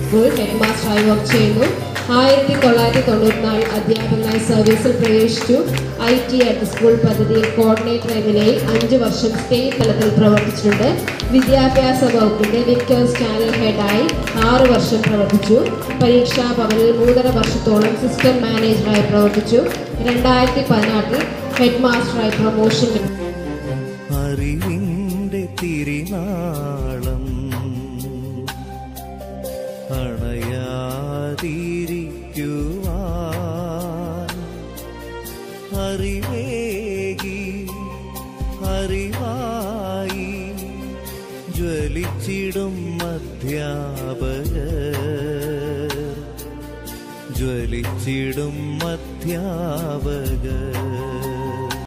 School head മാസ്റ്ററായി work ചെയ്യുന്നു ആയിരത്തി തൊള്ളായിരത്തി തൊണ്ണൂറ്റിനാല് അധ്യാപകനായി സർവീസിൽ പ്രവേശിച്ചു ഐ ടി അറ്റ് സ്കൂൾ പദ്ധതിയിൽ കോർഡിനേറ്റർ എന്ന നിലയിൽ അഞ്ച് വർഷം സ്റ്റേറ്റ് തലത്തിൽ പ്രവർത്തിച്ചിട്ടുണ്ട് വിദ്യാഭ്യാസ വകുപ്പിന്റെ വിക്ടേഴ്സ് ചാനൽ ഹെഡായി ആറ് വർഷം പ്രവർത്തിച്ചു പരീക്ഷാ ഭവനിൽ മൂന്നര വർഷത്തോളം സിസ്റ്റം മാനേജറായി പ്രവർത്തിച്ചു രണ്ടായിരത്തി പതിനാറിൽ ഹെഡ് മാസ്റ്ററായി പ്രൊമോഷൻ ലഭിച്ചു. അറിവിൻ്റെ തിരിനാളം അണയാതിരിക്കുവാൻ അറിവേകി അറിവായി ജ്വലിച്ചിടും അധ്യാപകർ ജ്വലിച്ചിടും അധ്യാപകർ